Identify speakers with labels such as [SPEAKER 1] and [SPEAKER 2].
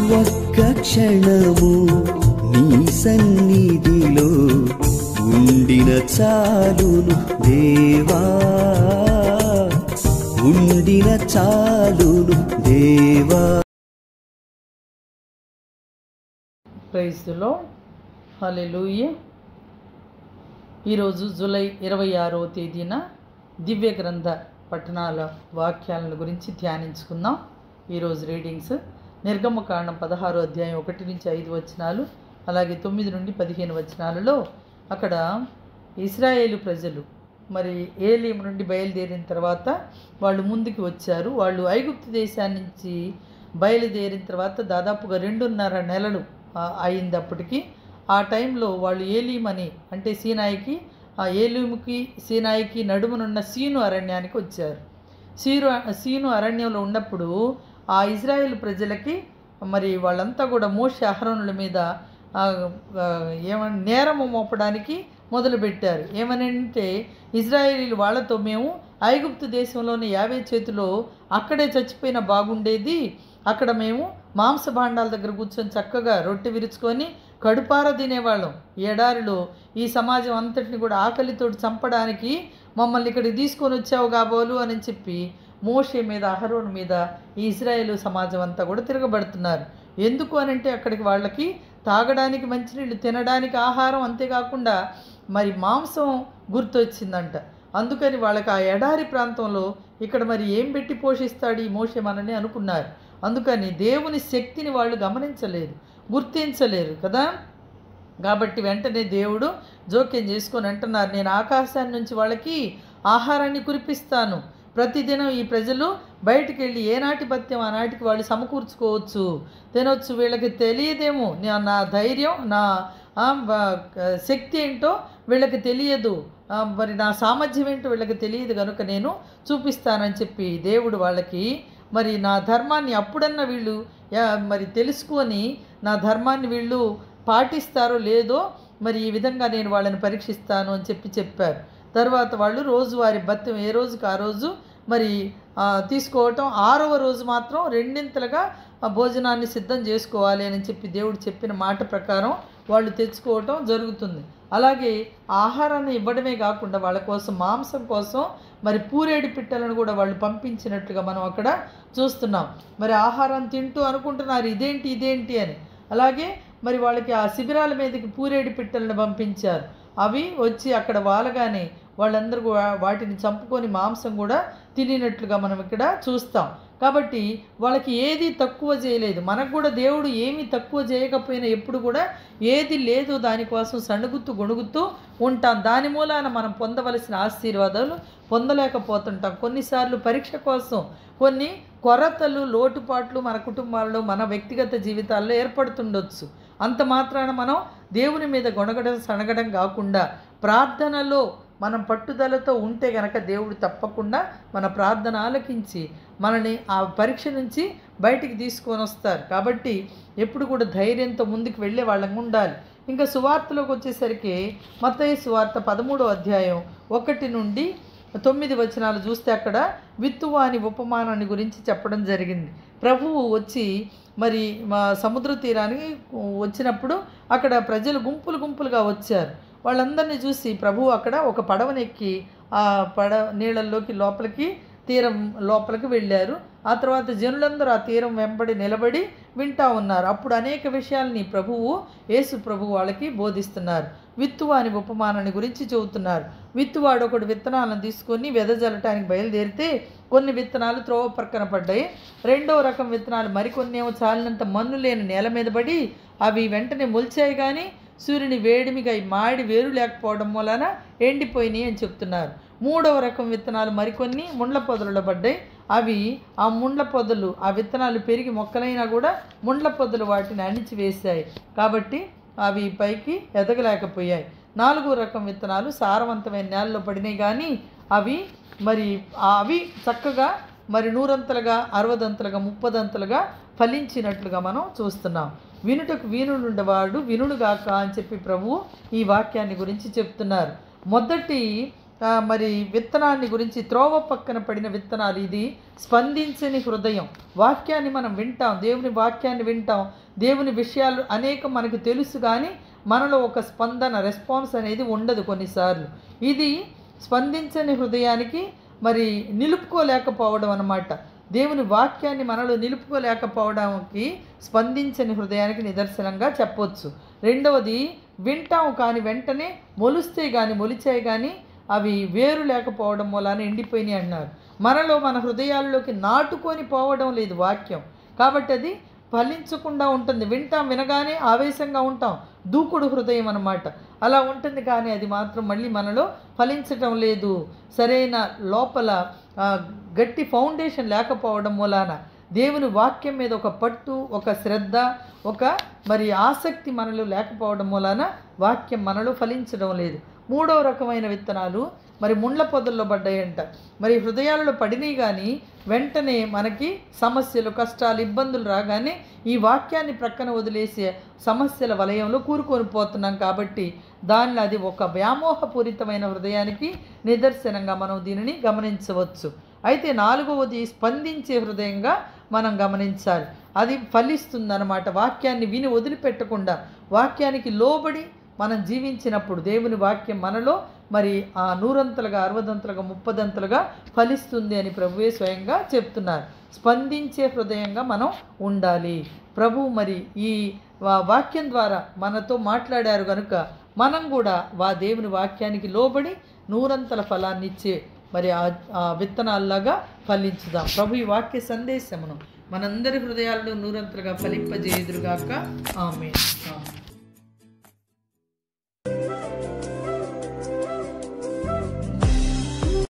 [SPEAKER 1] ఒక్క క్షణము నీ సన్నిధిలో ఉండిన చాలును దేవా ఉండిన చాలును దేవా
[SPEAKER 2] ప్రైజ్లో హలెలూయ ఈరోజు జూలై ఇరవై ఆరవ తేదీన దివ్య గ్రంథ పట్టణాల వాక్యాలను గురించి ధ్యానించుకుందాం ఈరోజు రీడింగ్స్ నిర్గమకాండం పదహారో అధ్యాయం ఒకటి నుంచి ఐదు వచనాలు అలాగే తొమ్మిది నుండి పదిహేను వచనాలలో అక్కడ ఇస్రాయేలు ప్రజలు మరి ఏలీం నుండి బయలుదేరిన తర్వాత వాళ్ళు ముందుకు వచ్చారు వాళ్ళు ఐగుప్తు దేశాన్ని నుంచి బయలుదేరిన తర్వాత దాదాపుగా రెండున్నర నెలలు ఆ, అయింది అప్పటికి ఆ టైంలో వాళ్ళు ఏలీమని అంటే సీనాయికి ఆ ఏలీముకి సీనాయికి నడుమునున్న సీను అరణ్యానికి వచ్చారు సీరు సీను అరణ్యంలో ఉన్నప్పుడు ఆ ఇజ్రాయెల్ ప్రజలకి మరి వాళ్ళంతా కూడా మోషే అహరోనుల మీద ఆ, ఆ, ఏమని నేరము మోపడానికి మొదలుపెట్టారు ఏమనంటే ఇజ్రాయేలీలు వాళ్ళతో మేము ఐగుప్తు దేశంలోని యావే చేతిలో అక్కడే చచ్చిపోయినా బాగుండేది అక్కడ మేము మాంస భాండాల దగ్గర కూర్చొని చక్కగా రొట్టె విరుచుకొని కడుపార తినేవాళ్ళం ఈ ఎడారిలో ఈ సమాజం అంతటిని కూడా ఆకలితోటి చంపడానికి మమ్మల్ని ఇక్కడికి తీసుకొని వచ్చావు కాబోలు అని చెప్పి మోషే మీద అహరోన్ మీద ఈ ఇజ్రాయేల్ సమాజం అంతా కూడా తిరగబడుతున్నారు ఎందుకు అని అంటే అక్కడికి వాళ్ళకి తాగడానికి మంచినీళ్ళు తినడానికి ఆహారం అంతేకాకుండా మరి మాంసం గుర్తొచ్చిందంట అందుకని వాళ్ళకి ఆ ఎడారి ప్రాంతంలో ఇక్కడ మరి ఏం పెట్టి పోషిస్తాడు ఈ మోషే మనని అనుకున్నారు అందుకని దేవుని శక్తిని వాళ్ళు గమనించలేరు గుర్తించలేరు కదా కాబట్టి వెంటనే దేవుడు జోక్యం చేసుకొని అంటున్నారు నేను ఆకాశాన్ని నుంచి వాళ్ళకి ఆహారాన్ని కురిపిస్తాను ప్రతిదినం ఈ ప్రజలు బయటికి వెళ్ళి ఏనాటి భత్యం ఆనాటికి వాళ్ళు సమకూర్చుకోవచ్చు తినొచ్చు వీళ్ళకి తెలియదేమో నా- నా ధైర్యం నా ఆ, బ- శక్తి ఏంటో వీళ్ళకి తెలియదు ఆ, మరి నా సామర్థ్యం ఏంటో వీళ్ళకి తెలియదు కనుక నేను చూపిస్తానని చెప్పి దేవుడు వాళ్ళకి మరి నా ధర్మాన్ని అప్పుడన్నా వీళ్ళు యా- మరి తెలుసుకొని నా ధర్మాన్ని వీళ్ళు పాటిస్తారో లేదో మరి ఈ విధంగా నేను వాళ్ళని పరీక్షిస్తాను అని చెప్పి చెప్పారు తర్వాత వాళ్ళు రోజువారి భత్యం ఏ రోజుకి ఆ రోజు మరి ఆ, తీసుకోవటం ఆరవ రోజు మాత్రం రెండింతలుగా ఆ భోజనాన్ని సిద్ధం చేసుకోవాలి అని చెప్పి దేవుడు చెప్పిన మాట ప్రకారం వాళ్ళు తెచ్చుకోవటం జరుగుతుంది అలాగే ఆహారాన్ని ఇవ్వడమే కాకుండా వాళ్ళ కోసం మాంసం కోసం మరి పూరేడి పిట్టలను కూడా వాళ్ళు పంపించినట్లుగా మనం అక్కడ చూస్తున్నాం మరి ఆహారం తింటూ అనుకుంటున్నారు ఇదేంటి ఇదేంటి అని అలాగే మరి వాళ్ళకి ఆ శిబిరాల మీదకి పూరేడి పిట్టలను పంపించారు అవి వచ్చి అక్కడ వాలగానే వాళ్ళందరూ కూడా వాటిని చంపుకొని మాంసం కూడా తినినట్లుగా మనం ఇక్కడ చూస్తాం కాబట్టి వాళ్ళకి ఏది తక్కువ చేయలేదు మనకు కూడా దేవుడు ఏమీ తక్కువ చేయకపోయినా ఎప్పుడు కూడా ఏది లేదు దానికోసం సణుగుతూ గొణుగుతూ ఉంటాం దాని మూలాన మనం పొందవలసిన ఆశీర్వాదాలు పొందలేకపోతుంటాం కొన్నిసార్లు పరీక్ష కోసం కొన్ని కొరతలు లోటుపాట్లు మన కుటుంబాల్లో మన వ్యక్తిగత జీవితాల్లో ఏర్పడుతుండొచ్చు అంత మాత్రాన మనం దేవుని మీద గొణగడం సనగడం కాకుండా ప్రార్థనలో మనం పట్టుదలతో ఉంటే గనక దేవుడు తప్పకుండా మన ప్రార్థన ఆలకించి మనని ఆ పరీక్ష నుంచి బయటికి తీసుకొని వస్తారు కాబట్టి ఎప్పుడు కూడా ధైర్యంతో ముందుకు వెళ్ళే వాళ్ళం ఉండాలి ఇంకా సువార్తలోకి వచ్చేసరికి మత్తయి సువార్త పదమూడో అధ్యాయం ఒకటి నుండి తొమ్మిది వచనాలు చూస్తే అక్కడ విత్తువాని ఉపమానాన్ని గురించి చెప్పడం జరిగింది ప్రభువు వచ్చి మరి మా సముద్ర తీరానికి వచ్చినప్పుడు అక్కడ ప్రజలు గుంపులు గుంపులుగా వచ్చారు వాళ్ళందరినీ చూసి ప్రభువు అక్కడ ఒక పడవనెక్కి ఆ పడ నీళ్ళల్లోకి లోపలికి తీరం లోపలికి వెళ్ళారు ఆ తర్వాత జనులందరూ ఆ తీరం వెంబడి నిలబడి వింటా ఉన్నారు అప్పుడు అనేక విషయాల్ని ప్రభువు యేసు ప్రభువు వాళ్ళకి బోధిస్తున్నారు విత్తువాని ఉపమానాన్ని గురించి చెబుతున్నారు విత్తువాడు ఒకడు విత్తనాలను తీసుకొని వెదజల్లటానికి బయలుదేరితే కొన్ని విత్తనాలు త్రోవ ప్రక్కన పడ్డాయి రెండో రకం విత్తనాలు మరికొన్ని ఏమో చాలినంత మన్ను లేని నేల మీద పడి అవి వెంటనే మొలిచాయి కానీ సూర్యుని వేడిమిగా ఈ మాడి వేరు లేకపోవడం వలన ఎండిపోయినాయి అని చెప్తున్నారు మూడవ రకం విత్తనాలు మరికొన్ని ముండ్ల పొదలలో పడ్డాయి అవి ఆ ముండ్ల పొదలు ఆ విత్తనాలు పెరిగి మొక్కలైనా కూడా ముండ్ల పొదలు వాటిని అణిచివేశాయి కాబట్టి అవి పైకి ఎదగలేకపోయాయి నాలుగో రకం విత్తనాలు సారవంతమైన నేలలో పడినాయి కానీ అవి మరి ఆ అవి చక్కగా మరి నూరంతలుగా అరవదంతలుగా ముప్పదంతలుగా ఫలించినట్లుగా మనం చూస్తున్నాం వినుటకు వీనుడుండవాడు వినుడుగాక అని చెప్పి ప్రభు ఈ వాక్యాన్ని గురించి చెప్తున్నారు మొదటి ఆ, మరి విత్తనాన్ని గురించి త్రోవ పక్కన పడిన విత్తనాలు ఇది స్పందించని హృదయం వాక్యాన్ని మనం వింటాం దేవుని వాక్యాన్ని వింటాం దేవుని విషయాలు అనేకం మనకు తెలుసు కానీ మనలో ఒక స్పందన రెస్పాన్స్ అనేది ఉండదు కొన్నిసార్లు ఇది స్పందించని హృదయానికి మరి నిలుపుకోలేకపోవడం అన్నమాట దేవుని వాక్యాన్ని మనలో నిలుపుకోలేకపోవడానికి స్పందించని హృదయానికి నిదర్శనంగా చెప్పొచ్చు రెండవది వింటాం కానీ వెంటనే మొలుస్తే కానీ మొలిచాయి కానీ అవి వేరు లేకపోవడం మూలాన ఎండిపోయినాయి అన్నారు మనలో మన హృదయాల్లోకి నాటుకొని పోవడం లేదు వాక్యం కాబట్టి అది ఫలించకుండా ఉంటుంది వింటాం వినగానే ఆవేశంగా ఉంటాం దూకుడు హృదయం అన్నమాట అలా ఉంటుంది కానీ అది మాత్రం మళ్ళీ మనలో ఫలించటం లేదు సరైన లోపల ఆ, గట్టి ఫౌండేషన్ లేకపోవడం మూలాన దేవుని వాక్యం మీద ఒక పట్టు ఒక శ్రద్ధ ఒక మరి ఆసక్తి మనలో లేకపోవడం మూలాన వాక్యం మనలో ఫలించడం లేదు మూడో రకమైన విత్తనాలు మరి ముండ్ల పొదల్లో పడ్డాయంట మరి హృదయాలలో పడినాయి కానీ వెంటనే మనకి సమస్యలు కష్టాలు ఇబ్బందులు రాగానే ఈ వాక్యాన్ని ప్రక్కన వదిలేసే సమస్యల వలయంలో కూరుకొని పోతున్నాం కాబట్టి దానిలో అది ఒక వ్యామోహపూరితమైన హృదయానికి నిదర్శనంగా మనం దీనిని గమనించవచ్చు అయితే నాలుగవది స్పందించే హృదయంగా మనం గమనించాలి అది ఫలిస్తుందన్నమాట వాక్యాన్ని విని వదిలిపెట్టకుండా వాక్యానికి లోబడి మనం జీవించినప్పుడు దేవుని వాక్యం మనలో మరి ఆ నూరంతలుగా అరవదంతలుగా ముప్పదంతలుగా ఫలిస్తుంది అని ప్రభువే స్వయంగా చెప్తున్నారు స్పందించే హృదయంగా మనం ఉండాలి ప్రభు మరి ఈ వా- వాక్యం ద్వారా మనతో మాట్లాడారు కనుక మనం కూడా వా దేవుని వాక్యానికి లోబడి నూరంతల ఫలాన్ని ఇచ్చే మరి ఆ ఆ విత్తనాల్లాగా ఫలించుదాం ప్రభు ఈ వాక్య సందేశమును మనందరి హృదయాలను నూరంతలుగా ఫలింపజేయుదురుగాక ఆమె